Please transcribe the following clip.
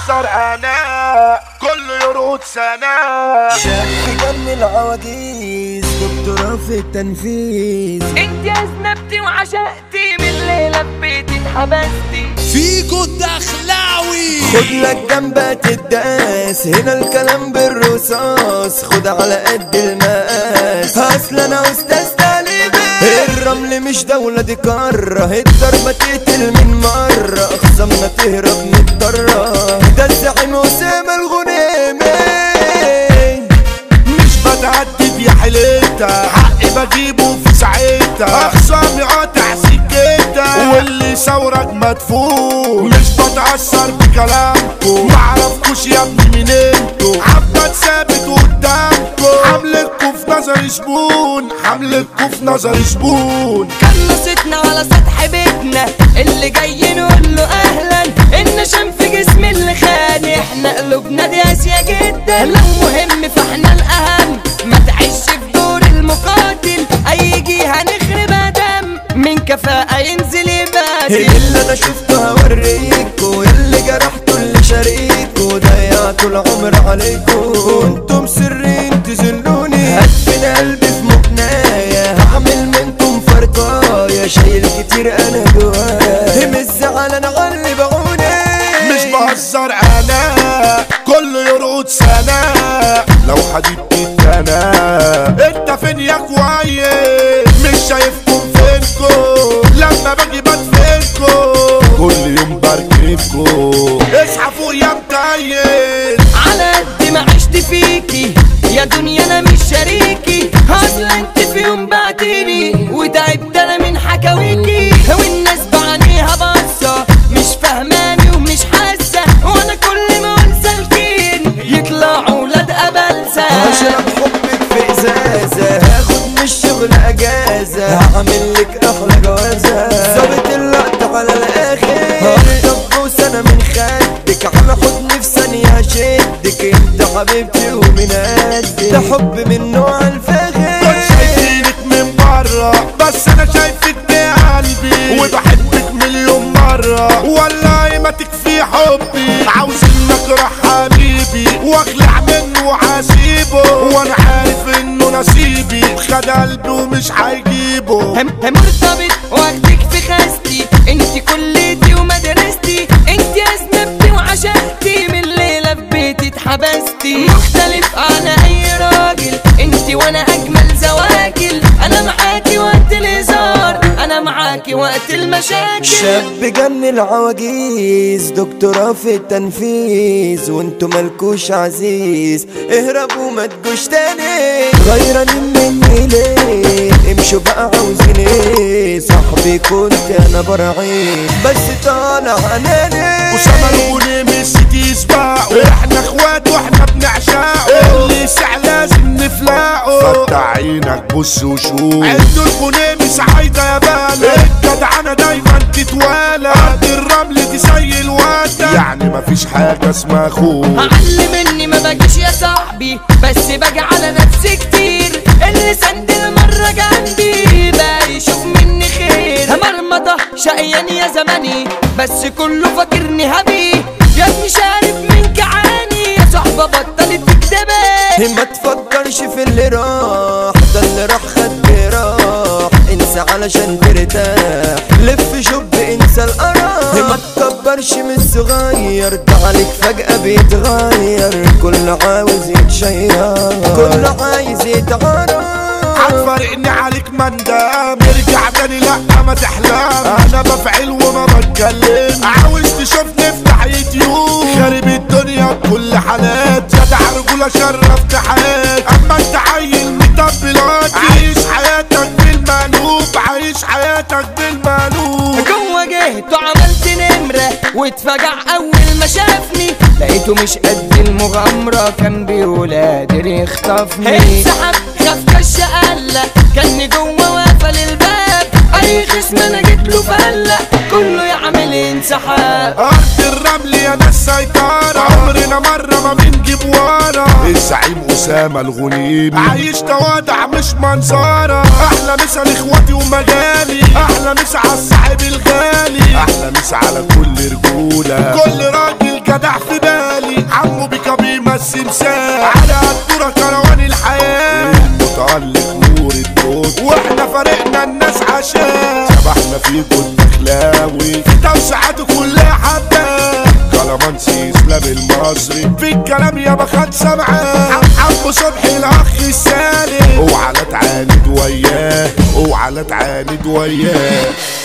بهزر انا كله يرقد سنة شاب جن العواجيز دكتوراه في التنفيذ انت اذنبتي وعشقتي من ليلة ببيتي اتحبستي فيجو الدخلاوي خد لك جنبة الداس هنا الكلام بالرصاص خد على قد المقاس اصل انا استاذ طالبي الرمل مش دولة دي قارة الضربة تقتل من مرة اخصامنا تهرب من الضرة ده الزعيم وسام الغنيمي مش بتهدد يا حليتها حقي بجيبه في ساعتها اخصامي قاطع سكتها واللي ثورك مدفون مش بتأثر بكلامكم معرفكوش يا ابني مين انتوا عبد ثابت قدامكم حملكوا في نظر زبون حملكوا في نظر زبون كنستنا على سطح بيتنا اللي جاي نقول له اهلا ان شم في جسم اللي خان احنا قلوبنا دي قاسية جدا لو مهم فاحنا الاهم ما تعيش في دور المقاتل اي جهة هنخربها دم من كفاءة ينزل يبادل اللي انا شفته هوريكوا اللي جرحته اللي شاريكوا ضيعتوا العمر عليكوا انتم سرين تذلوني هدفن قلبي في مقناية هعمل منكم فرقاية شايل كتير انا جوايا مش زعل انا غلبعوني مش بهزر انا كله يرقد سنة لو حبيبتي انا انت فين يا كويس مش شايفكم فينكم لما باجي بدفنكم كل يوم بركبكم اصحى فوق يا متيل على قد ما عشت فيكي يا دنيا انا مش شريكي اصل انت في يوم بعتيني وتعبت انا من حكاويكي والناس بعينيها باصه مش فاهماني ومش حاسه وانا كل ما اقول سالكين يطلعوا ولاد ابلسه هشرب حبك في ازازة هاخد من الشغل اجازة هعمل لك احلى جوازة ظابط اللقطة على الاخر هخطف بوس انا من خدك على حضني في ثانية هشدك انت حبيبتي ومن قدك ده حب من نوع كنت الفاخر شايفينك من بره بس انا شايفك بقلبي وبحبك مليون مرة والله ما تكفي حبي عاوز انك راح حبيبي واخلع منه وعسيبه وانا عارف انه نصيبي خد قلبي ومش هيجيبه هم هم مرتبط واخدك في خاستي انت كليتي ومدرستي انت اذنبتي وعشقتي من ليلة في بيتي اتحبستي مختلف عن اي راجل انت وانا اجمل زواجل انا معاكي وقت الهزار انا معاكي وقت المشاكل شاب جن العواجيز دكتوراه في التنفيذ وانتوا مالكوش عزيز اهربوا ما تجوش تاني غيرانين مني ليه امشوا بقى عاوزين ايه صاحبي كنت انا برعين بس طالع اناني وسما الغني مش تسبقه احنا اخوات واحنا بنعشقه اللي سع لازم نفلقه فتح عينك بص وشوف عدوا الغني مش عايده يا بالة الجدعنة دايما تتوالى قد الرمل تسيل وادة يعني مفيش حاجة اسمها خوف علم اني ما باجيش يا صاحبي بس باجي على نفسي كتير اللي سند المرة جنبي بقى يشوف مني خير مرمطة شقيان يا زماني بس كله فاكرني هبي يا ابني شارب من جعاني يا صاحبة بطلت تكدبي ما تفكرش في اللي راح ده اللي راح خد راح انسى علشان ترتاح لف شوف انسى القرار ما تكبرش من الصغير ده عليك فجأة بيتغير كل عاوز يتشير كل عايز يتعرف هتفرقني عليك مندام ارجع تاني لا ما تحلم انا بفعل وما بتكلم عاوز تشوفني افتح يوتيوب خارب الدنيا بكل حالات جدع رجولة شرفت حياتي اما انت عيل مطبلات عايش حياتك بالمقلوب عايش حياتك بالمقلوب جوه جهته عملت نمرة واتفجع أول ما شافني لقيته مش قد المغامرة كان بيقول قادر يخطفني انسحب خاف كش قلق كان جوه وقفل الباب أي خصم أنا جيت له فلق كله يعمل انسحاب ارض الرمل يا ناس سيطرة عمرنا مرة ما بنجيب ورا الزعيم اسامة الغنيم عايش تواضع مش منظرة احلى مسا لاخواتي ومجالي احلى مسا على الصاحب الغالي احلى مسا على كل رجولة كل راجل جدع في بالي السمسام على الدورة كروان الحياة المتألق نور الدود واحنا فريقنا الناس عشان شبحنا فيكم الدخلاوي في توسعاته كلها حتى كلامانسي اسلام المصري في الكلام يا بخات سمعان عمو صبحي الاخ السالم اوعى لا تعاند وياه اوعى لا تعاند وياه